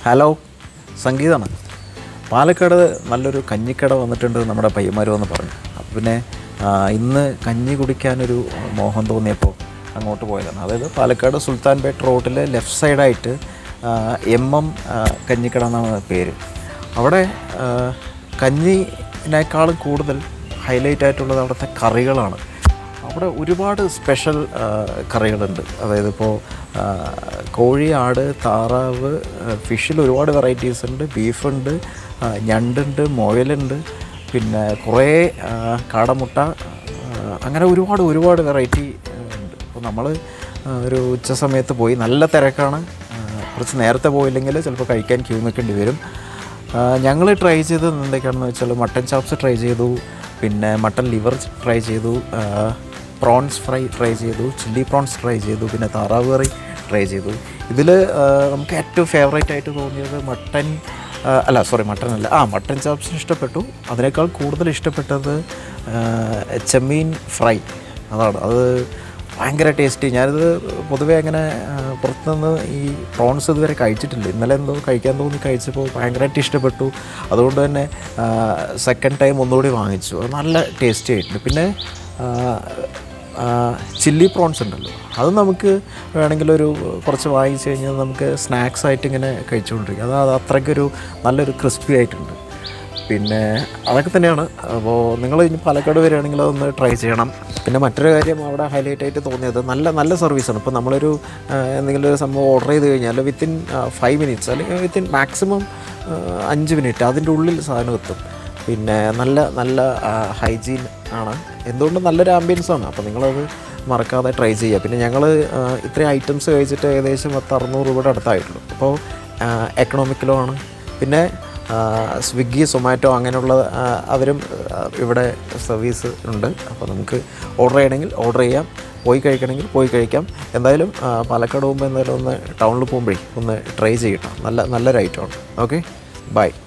hello സംഗീതമാണ് പാലക്കാട് നല്ലൊരു കഞ്ഞിക്കട വന്നിട്ടുണ്ട് നമ്മുടെ പയ്യന്മാർ വന്ന് പറഞ്ഞു അപ്പോൾ പിന്നെ ആ, ഇന്ന് കഞ്ഞി കുടിക്കാനൊരു മോഹം തോന്നിയപ്പോൾ അങ്ങോട്ട് പോയതാണ് അതായത് പാലക്കാട് സുൽത്താൻ പേട്ട് റോഡിലെ ലെഫ്റ്റ് സൈഡായിട്ട് എം എം കഞ്ഞിക്കട എന്നാണ് പേര് അവിടെ ആ, കഞ്ഞിനേക്കാളും കൂടുതൽ ഹൈലൈറ്റ് ആയിട്ടുള്ളത് അവിടുത്തെ കറികളാണ് അവിടെ ഒരുപാട് സ്പെഷ്യൽ ആ, കറികളുണ്ട് അതായത് ഇപ്പോൾ കോഴി ആട് താറാവ് ഫിഷിൽ ഒരുപാട് വെറൈറ്റീസ് ഉണ്ട് ബീഫുണ്ട് ആ, ഞണ്ടുണ്ട് മുയലുണ്ട് പിന്നെ കുറേ ആ, കാടമുട്ട ആ, അങ്ങനെ ഒരുപാട് ഒരുപാട് വെറൈറ്റി ഉണ്ട് അപ്പോൾ നമ്മൾ ഒരു ഉച്ച സമയത്ത് പോയി നല്ല തിരക്കാണ് ആ, കുറച്ച് നേരത്തെ പോയില്ലെങ്കിൽ ചിലപ്പോൾ കഴിക്കാൻ ക്യൂ നിൽക്കേണ്ടി വരും ഞങ്ങൾ ട്രൈ ചെയ്തത് എന്തൊക്കെയാണെന്ന് വെച്ചാൽ മട്ടൻ ചാപ്സ് ട്രൈ ചെയ്തു പിന്നെ മട്ടൻ ലിവർ ട്രൈ ചെയ്തു പ്രോൺസ് ഫ്രൈ ട്രൈ ചെയ്തു ചില്ലി പ്രോൺസ് ട്രൈ ചെയ്തു പിന്നെ താറാവ് കറി ട്രൈ ചെയ്തു ഇതിൽ നമുക്ക് ഏറ്റവും ഫേവറേറ്റ് ആയിട്ട് തോന്നിയത് മട്ടൻ ആ, അല്ല സോറി മട്ടൻ അല്ല ആ മട്ടൻ ചാപ്സിന് ഇഷ്ടപ്പെട്ടു അതിനേക്കാൾ കൂടുതൽ ഇഷ്ടപ്പെട്ടത് ആ, ചെമ്മീൻ ഫ്രൈ അതാണ് അത് ഭയങ്കര ടേസ്റ്റി ഞാനിത് പൊതുവേ അങ്ങനെ ആ, പുറത്തുനിന്ന് ഈ പ്രോൺസ് ഇതുവരെ കഴിച്ചിട്ടില്ല ഇന്നലെ എന്തോ കഴിക്കാൻ തോന്നി കഴിച്ചപ്പോൾ ഭയങ്കരമായിട്ട് ഇഷ്ടപ്പെട്ടു അതുകൊണ്ട് തന്നെ സെക്കൻഡ് ടൈം ഒന്നുകൂടി വാങ്ങിച്ചു അത് നല്ല ടേസ്റ്റി ആയിട്ടുണ്ട് പിന്നെ ചില്ലി പ്രോൺസ് ഉണ്ടല്ലോ അത് നമുക്ക് വേണമെങ്കിൽ ഒരു കുറച്ച് വാങ്ങിച്ച് കഴിഞ്ഞാൽ നമുക്ക് സ്നാക്സ് ആയിട്ട് ഇങ്ങനെ കഴിച്ചുകൊണ്ടിരിക്കും അത് അത് അത്രയ്ക്കൊരു നല്ലൊരു ക്രിസ്പി ആയിട്ടുണ്ട് പിന്നെ അതൊക്കെ തന്നെയാണ് അപ്പോൾ നിങ്ങൾ ഇനി പാലക്കാട് വരികയാണെങ്കിൽ അതൊന്ന് ട്രൈ ചെയ്യണം പിന്നെ മറ്റൊരു കാര്യം അവിടെ ഹൈലൈറ്റ് ആയിട്ട് തോന്നിയത് നല്ല നല്ല സർവീസാണ് ഇപ്പോൾ നമ്മളൊരു ആ, എന്തെങ്കിലും ഒരു സംഭവം ഓർഡർ ചെയ്ത് കഴിഞ്ഞാൽ വിത്തിൻ ഫൈവ് മിനിറ്റ്സ് അല്ലെങ്കിൽ വിത്തിൻ മാക്സിമം അഞ്ച് മിനിറ്റ് അതിൻ്റെ ഉള്ളിൽ സാധനം എത്തും പിന്നെ നല്ല നല്ല ഹൈജീൻ ആണ് എന്തുകൊണ്ടും നല്ലൊരു ആംബിയൻസ് ആണ് അപ്പോൾ നിങ്ങളത് മറക്കാതെ ട്രൈ ചെയ്യുക പിന്നെ ഞങ്ങൾ ഇത്രയും ഐറ്റംസ് കഴിച്ചിട്ട് ഏകദേശം പത്ത് അറുന്നൂറ് രൂപയുടെ അടുത്തായിട്ടുള്ളൂ അപ്പോൾ എക്കണോമിക്കലോ ആണ് പിന്നെ ആ, സ്വിഗ്ഗി സൊമാറ്റോ അങ്ങനെയുള്ള ആ, അവരും ആ, ഇവിടെ സർവീസ് ഉണ്ട് അപ്പോൾ നമുക്ക് ഓർഡർ ചെയ്യണമെങ്കിൽ ഓർഡർ ചെയ്യാം പോയി കഴിക്കണമെങ്കിൽ പോയി കഴിക്കാം എന്തായാലും ആ, പാലക്കാട് പോകുമ്പോൾ എന്തായാലും ഒന്ന് ടൗണിൽ പോകുമ്പോഴേ ഒന്ന് ട്രൈ ചെയ്യട്ടോ നല്ല നല്ലൊരു ഐറ്റമാണ് ഓക്കെ ബൈ